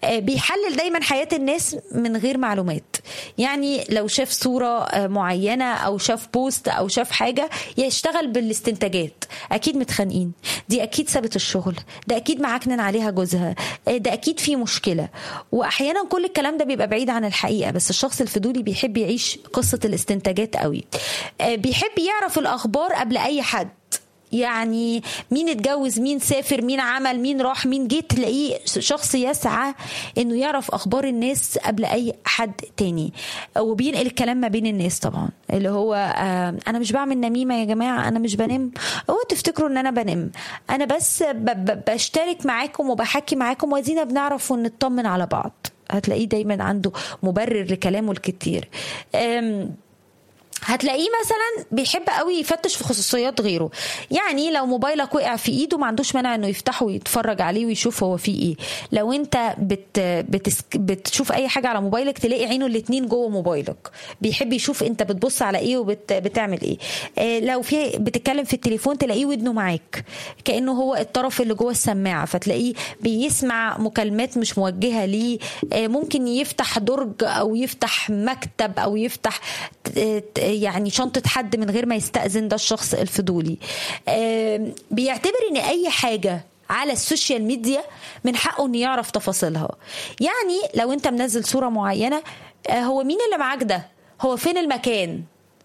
آه، بيحلل دايما حياه الناس من غير معلومات يعني لو شاف صوره آه، معينه او شاف بوست او شاف حاجه يشتغل بالاستنتاجات اكيد متخانقين دي اكيد سابت الشغل ده اكيد معكنن عليها جوزها آه، ده اكيد في مشكله واحيانا كل الكلام ده بيبقى بعيد عن الحقيقه بس الشخص الفضولي بيحب يعيش قصه الاستنتاجات قوي آه، بيحب يعرف الاخبار قبل اي حد يعني مين اتجوز مين سافر مين عمل مين راح مين جه تلاقيه شخص يسعى انه يعرف اخبار الناس قبل اي حد تاني وبينقل الكلام ما بين الناس طبعا اللي هو آه انا مش بعمل نميمه يا جماعه انا مش بنم هو تفتكروا ان انا بنم انا بس ب- ب- بشترك معاكم وبحكي معاكم وادينا بنعرف ونطمن على بعض هتلاقيه دايما عنده مبرر لكلامه الكتير أم هتلاقيه مثلا بيحب قوي يفتش في خصوصيات غيره يعني لو موبايلك وقع في ايده ما عندوش مانع انه يفتحه ويتفرج عليه ويشوف هو فيه ايه لو انت بت بتسك بتشوف اي حاجه على موبايلك تلاقي عينه الاتنين جوه موبايلك بيحب يشوف انت بتبص على ايه وبتعمل ايه آه لو في بتتكلم في التليفون تلاقيه ودنه معاك كانه هو الطرف اللي جوه السماعه فتلاقيه بيسمع مكالمات مش موجهه ليه آه ممكن يفتح درج او يفتح مكتب او يفتح آه، يعني شنطه حد من غير ما يستاذن ده الشخص الفضولي آه، بيعتبر ان اي حاجه على السوشيال ميديا من حقه انه يعرف تفاصيلها يعني لو انت منزل صوره معينه آه، هو مين اللي معاك ده هو فين المكان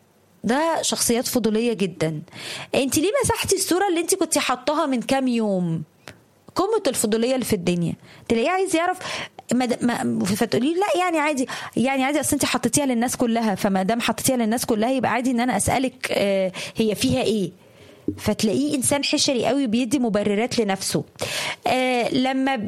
ده شخصيات فضوليه جدا انت ليه مسحتي الصوره اللي انت كنت حطاها من كام يوم قمه الفضوليه اللي في الدنيا تلاقيه عايز يعرف ما د- ما فتقولي له لا يعني عادي يعني عادي اصل انت حطيتيها للناس كلها فما دام حطيتيها للناس كلها يبقى عادي ان انا اسالك آه، هي فيها ايه فتلاقيه انسان حشري قوي بيدي مبررات لنفسه آه، لما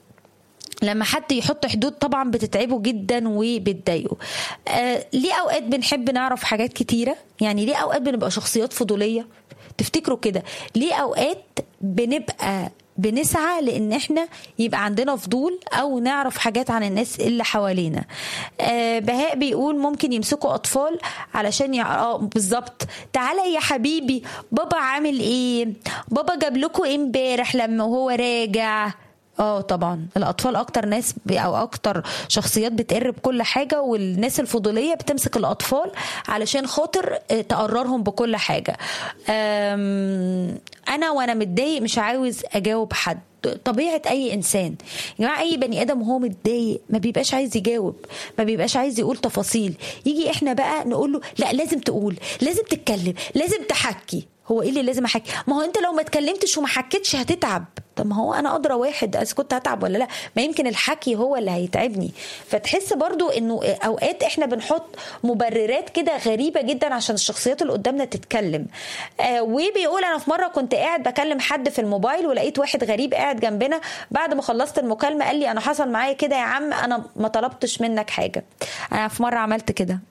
لما حد يحط حدود طبعا بتتعبه جدا وبتضايقه آه ليه اوقات بنحب نعرف حاجات كتيره يعني ليه اوقات بنبقى شخصيات فضوليه تفتكروا كده ليه اوقات بنبقى بنسعى لان احنا يبقى عندنا فضول او نعرف حاجات عن الناس اللي حوالينا آه بهاء بيقول ممكن يمسكوا اطفال علشان يع... اه بالظبط تعالى يا حبيبي بابا عامل ايه بابا جاب لكم ايه امبارح لما هو راجع اه طبعا الاطفال اكتر ناس ب- او اكتر شخصيات بتقر بكل حاجه والناس الفضوليه بتمسك الاطفال علشان خاطر آه، تقررهم بكل حاجه أم، انا وانا متضايق مش عاوز اجاوب حد طبيعه اي انسان يا جماعه اي بني ادم وهو متضايق ما بيبقاش عايز يجاوب ما بيبقاش عايز يقول تفاصيل يجي احنا بقى نقول له لا لازم تقول لازم تتكلم لازم تحكي هو ايه اللي لازم احكي ما هو انت لو ما اتكلمتش وما حكيتش هتتعب طب ما هو انا ادرى واحد اذا كنت هتعب ولا لا ما يمكن الحكي هو اللي هيتعبني فتحس برضو انه اوقات احنا بنحط مبررات كده غريبه جدا عشان الشخصيات اللي قدامنا تتكلم آه وبيقول انا في مره كنت قاعد بكلم حد في الموبايل ولقيت واحد غريب قاعد جنبنا بعد ما خلصت المكالمه قال لي انا حصل معايا كده يا عم انا ما طلبتش منك حاجه انا في مره عملت كده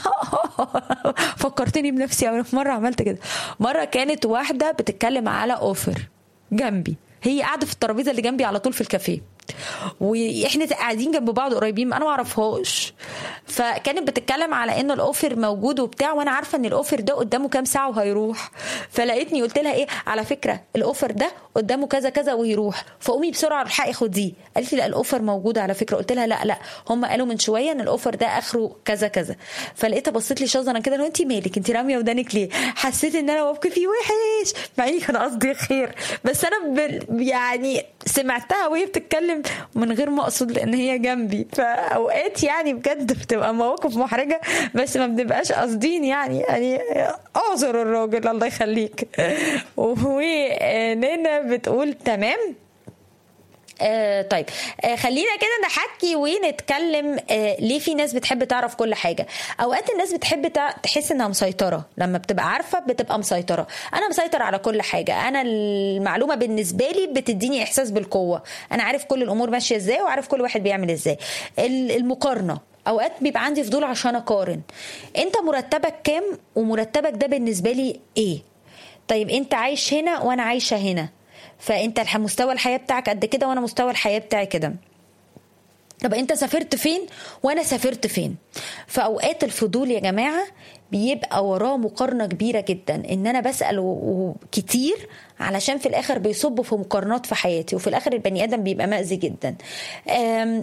فكرتني بنفسي أوي في مره عملت كده مره كانت واحده بتتكلم على اوفر جنبي هي قاعده في الترابيزه اللي جنبي على طول في الكافيه واحنا قاعدين جنب بعض قريبين انا ما اعرفهاش فكانت بتتكلم على ان الاوفر موجود وبتاع وانا عارفه ان الاوفر ده قدامه كام ساعه وهيروح فلقيتني قلت لها ايه على فكره الاوفر ده قدامه كذا كذا ويروح فقومي بسرعه الحقي خديه قالت لي لا الاوفر موجود على فكره قلت لها لا لا هم قالوا من شويه ان الاوفر ده اخره كذا كذا فلقيتها بصيت لي شظرا كده لو انت مالك انت راميه ودانك ليه حسيت ان انا موقفي وحش مع اني كان قصدي خير بس انا ب... يعني سمعتها وهي بتتكلم من غير ما اقصد لان هي جنبي فاوقات يعني بجد بتبقى مواقف محرجه بس ما بنبقاش قاصدين يعني يعني اعذر الراجل الله يخليك ونانا بتقول تمام آه طيب آه خلينا كده نحكي ونتكلم آه ليه في ناس بتحب تعرف كل حاجه اوقات الناس بتحب تع... تحس انها مسيطره لما بتبقى عارفه بتبقى مسيطره انا مسيطر على كل حاجه انا المعلومه بالنسبه لي بتديني احساس بالقوه انا عارف كل الامور ماشيه ازاي وعارف كل واحد بيعمل ازاي المقارنه اوقات بيبقى عندي فضول عشان اقارن انت مرتبك كام ومرتبك ده بالنسبه لي ايه طيب انت عايش هنا وانا عايشه هنا فانت مستوى الحياه بتاعك قد كده وانا مستوى الحياه بتاعي كده طب انت سافرت فين وانا سافرت فين فاوقات الفضول يا جماعه بيبقى وراه مقارنه كبيره جدا ان انا بسال كتير علشان في الاخر بيصب في مقارنات في حياتي وفي الاخر البني ادم بيبقى مأذي جدا